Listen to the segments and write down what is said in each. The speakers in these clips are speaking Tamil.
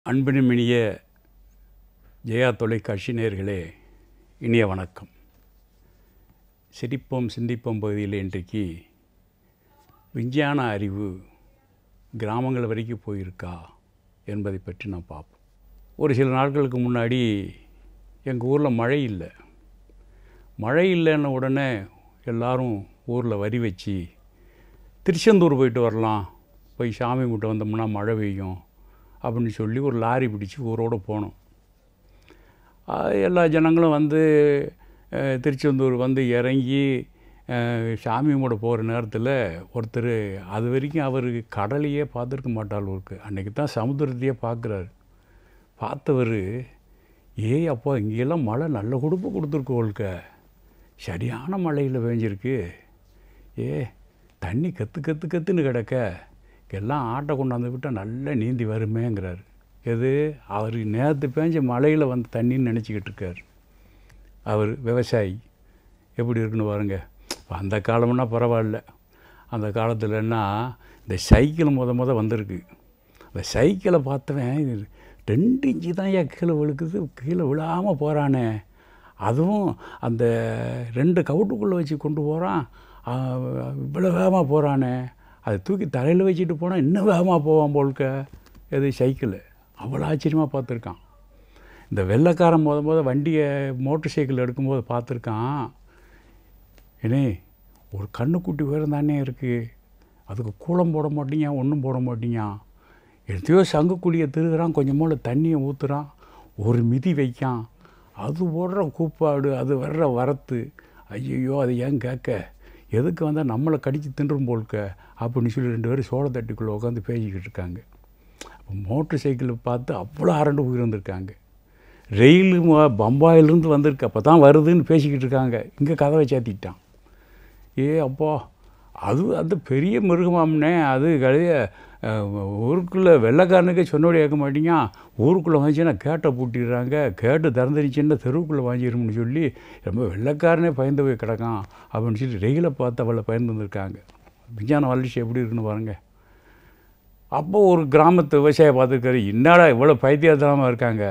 அன்பினுமினிய ஜெயா தொலைக்காட்சி நேயர்களே இனிய வணக்கம் சிரிப்போம் சிந்திப்போம் பகுதியில் இன்றைக்கு விஞ்ஞான அறிவு கிராமங்கள் வரைக்கும் போயிருக்கா என்பதை பற்றி நான் பார்ப்போம் ஒரு சில நாட்களுக்கு முன்னாடி எங்கள் ஊரில் மழை இல்லை மழை இல்லைன்ன உடனே எல்லாரும் ஊரில் வரி வச்சு திருச்செந்தூர் போயிட்டு வரலாம் போய் சாமி கும்பிட்டு வந்தோம்னா மழை பெய்யும் அப்படின்னு சொல்லி ஒரு லாரி பிடிச்சி ஊரோடு போனோம் அது எல்லா ஜனங்களும் வந்து அஹ், திருச்செந்தூர் வந்து இறங்கி அஹ், சாமி கும்பிட போகிற நேரத்தில் ஒருத்தர் அது வரைக்கும் அவர் கடலையே பார்த்துருக்க மாட்டாள் ஒருக்கு அன்றைக்கி தான் சமுத்திரத்தையே பார்க்குறாரு பார்த்தவர் ஏய் அப்பா இங்கெல்லாம் மழை நல்ல கொடுப்பு கொடுத்துருக்கு ஒழுக்க சரியான மழையில் பெஞ்சிருக்கு ஏ தண்ணி கற்று கற்று கற்றுன்னு கிடக்க எல்லாம் ஆட்டை கொண்டாந்து விட்டால் நல்லா நீந்தி வருமேங்கிறார் எது அவர் நேற்று பேஞ்ச மழையில் வந்து தண்ணின்னு நினச்சிக்கிட்டு இருக்கார் அவர் விவசாயி எப்படி இருக்குன்னு பாருங்க அந்த காலம்னா பரவாயில்ல அந்த காலத்துலன்னா இந்த சைக்கிள் முத முத வந்திருக்கு அந்த சைக்கிளை பார்த்தவன் இது ரெண்டு இன்ச்சு தான் ஏன் கீழே விழுக்குது கீழே விழாமல் போகிறானே அதுவும் அந்த ரெண்டு கவுட்டுக்குள்ளே வச்சு கொண்டு போகிறான் இவ்வளோ வேகமாக போகிறானே அதை தூக்கி தலையில் வச்சுட்டு போனால் இன்னும் வேகமாக போவான் போல்க எது சைக்கிள் அவ்வளோ ஆச்சரியமாக பார்த்துருக்கான் இந்த வெள்ளைக்காரன் முத முத வண்டியை மோட்டர் சைக்கிள் எடுக்கும்போது பார்த்துருக்கான் ஏனே ஒரு கண்ணுக்குட்டி உயரம் தானே இருக்குது அதுக்கு கூலம் போட மாட்டீங்க ஒன்றும் போட மாட்டீங்க எதையோ சங்குக்குழியை திருகிறான் கொஞ்சம் போல தண்ணியை ஊற்றுறான் ஒரு மிதி வைக்கான் அது ஓடுற கூப்பாடு அது வர்ற வரத்து ஐயையோ அது ஏன் கேட்க எதுக்கு வந்தால் நம்மளை கடிச்சு தின்றும் போல்க அப்படின்னு சொல்லி ரெண்டு பேரும் சோள தட்டிக்குள்ளே உட்காந்து பேசிக்கிட்டு இருக்காங்க அப்போ மோட்டர் சைக்கிளை பார்த்து அவ்வளோ அரண்டு உயிர்ந்திருக்காங்க ரயில் ம- பம்பாயிலிருந்து வந்திருக்கு அப்போ தான் வருதுன்னு பேசிக்கிட்டு இருக்காங்க இங்கே கதவை சேர்த்திட்டான் ஏ அப்பா அது அந்த பெரிய மிருகமாம்னே அது கழுத ஊருக்குள்ளே வெள்ளைக்காரனுக்கே சொன்னோட கேட்க மாட்டீங்க ஊருக்குள்ளே வந்துச்சுன்னா கேட்டை பூட்டிடுறாங்க கேட்டு திறந்துருச்சுன்னா தெருவுக்குள்ளே வாங்கிடும்னு சொல்லி ரொம்ப வெள்ளைக்காரனே பயந்து போய் கிடக்கான் அப்படின்னு சொல்லி ரயிலை பார்த்து அவளை பயந்து வந்திருக்காங்க விஞ்ஞான வளர்ச்சி எப்படி இருக்குன்னு பாருங்கள் அப்போ ஒரு கிராமத்து விவசாயி பார்த்துருக்காரு என்னடா இவ்வளோ பைத்தியத்தனமாக இருக்காங்க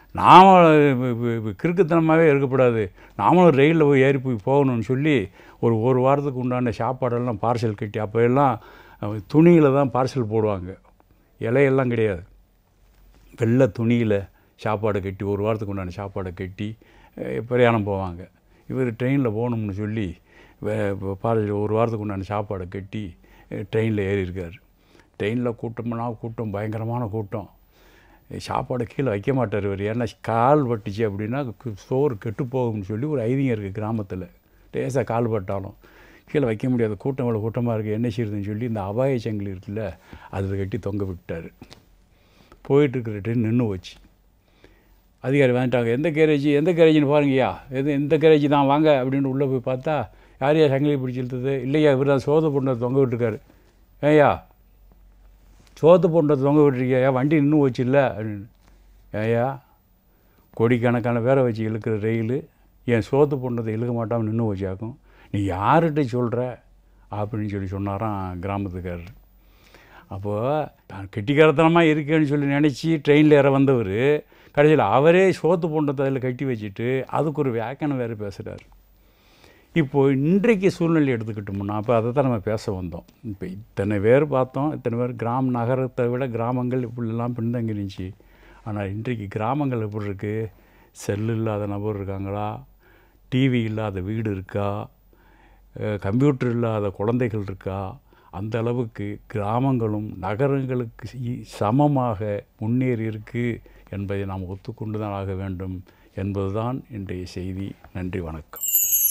நாம கிறுக்குத்தனமாகவே இருக்கக்கூடாது நாமளும் ரயிலில் போய் ஏறி போய் போகணும்னு சொல்லி ஒரு ஒரு வாரத்துக்கு உண்டான சாப்பாடெல்லாம் பார்சல் கட்டி அப்போ எல்லாம் துணியில் தான் பார்சல் போடுவாங்க இலையெல்லாம் கிடையாது வெள்ளை துணியில் சாப்பாடை கட்டி ஒரு வாரத்துக்கு உண்டான சாப்பாடை கட்டி அஹ், பிரயாணம் போவாங்க இவர் ட்ரெயினில் போகணும்னு சொல்லி பார்சல் ஒரு வாரத்துக்கு உண்டான சாப்பாடை கட்டி ட்ரெயினில் ஏறி இருக்கார் ட்ரெயினில் கூட்டம்னா கூட்டம் பயங்கரமான கூட்டம் சாப்பாடு கீழே வைக்க மாட்டார் இவர் ஏன்னா கால் பட்டுச்சு அப்படின்னா கு- சோறு கெட்டு போகும்னு சொல்லி ஒரு ஐதீகம் இருக்குது கிராமத்தில் லேசாக கால் பட்டாலும் கீழே வைக்க முடியாது கூட்டம் இவ்வளோ கூட்டமாக இருக்குது என்ன செய்யுதுன்னு சொல்லி இந்த அபாய சங்கிலி இருக்குல்ல அதில் கட்டி தொங்க விட்டார் போயிட்டு இருக்கிற ட்ரெயின் நின்று போச்சு அதிகாரி வந்துட்டாங்க எந்த கேரேஜ் எந்த கேரேஜ்னு பாருங்கய்யா எது எந்த கேரேஜ் தான் வாங்க அப்படின்னு உள்ளே போய் பார்த்தா யார் யா சங்கிலி பிடிச்சி இழுத்தது இல்லையா இவர் தான் சோத பொண்ணை தொங்க விட்டுருக்காரு ஏய்யா சோத்து பொண்ணை தொங்க விட்டுருக்கியா வண்டி நின்று போச்சு இல்லை அப்படின்னு ஏய்யா கோடிக்கணக்கான பேரை வச்சு இழுக்கிற ரயில் என் சோத்து பொண்ணதை இழுக்க மாட்டாமல் நின்று வச்சாக்கும் நீ யார்கிட்ட சொல்கிற அப்படின்னு சொல்லி சொன்னாராம் கிராமத்துக்காரர் அப்போது தான் கெட்டிக்காரத்தனமாக இருக்கேன்னு சொல்லி நினச்சி ட்ரெயினில் ஏற வந்தவர் கடைசியில் அவரே சோத்து பொண்ணத்தை அதில் கட்டி வச்சுட்டு அதுக்கு ஒரு வியாக்கியானம் வேறு பேசுகிறார் இப்போது இன்றைக்கு சூழ்நிலை எடுத்துக்கிட்டோம்னா அப்போ அதை தான் நம்ம பேச வந்தோம் இப்போ இத்தனை பேர் பார்த்தோம் இத்தனை பேர் கிராம நகரத்தை விட கிராமங்கள் இப்படிலாம் பின்தங்கி இருந்துச்சு ஆனால் இன்றைக்கு கிராமங்கள் எப்படி இருக்குது செல்லு இல்லாத நபர் இருக்காங்களா டிவி இல்லாத வீடு இருக்கா அஹ் கம்ப்யூட்டர் இல்லாத குழந்தைகள் இருக்கா அந்த அளவுக்கு கிராமங்களும் நகரங்களுக்கு இ- சமமாக முன்னேறி இருக்கு என்பதை நாம் ஒத்துக்கொண்டு தான் ஆக வேண்டும் என்பதுதான் இன்றைய செய்தி நன்றி வணக்கம்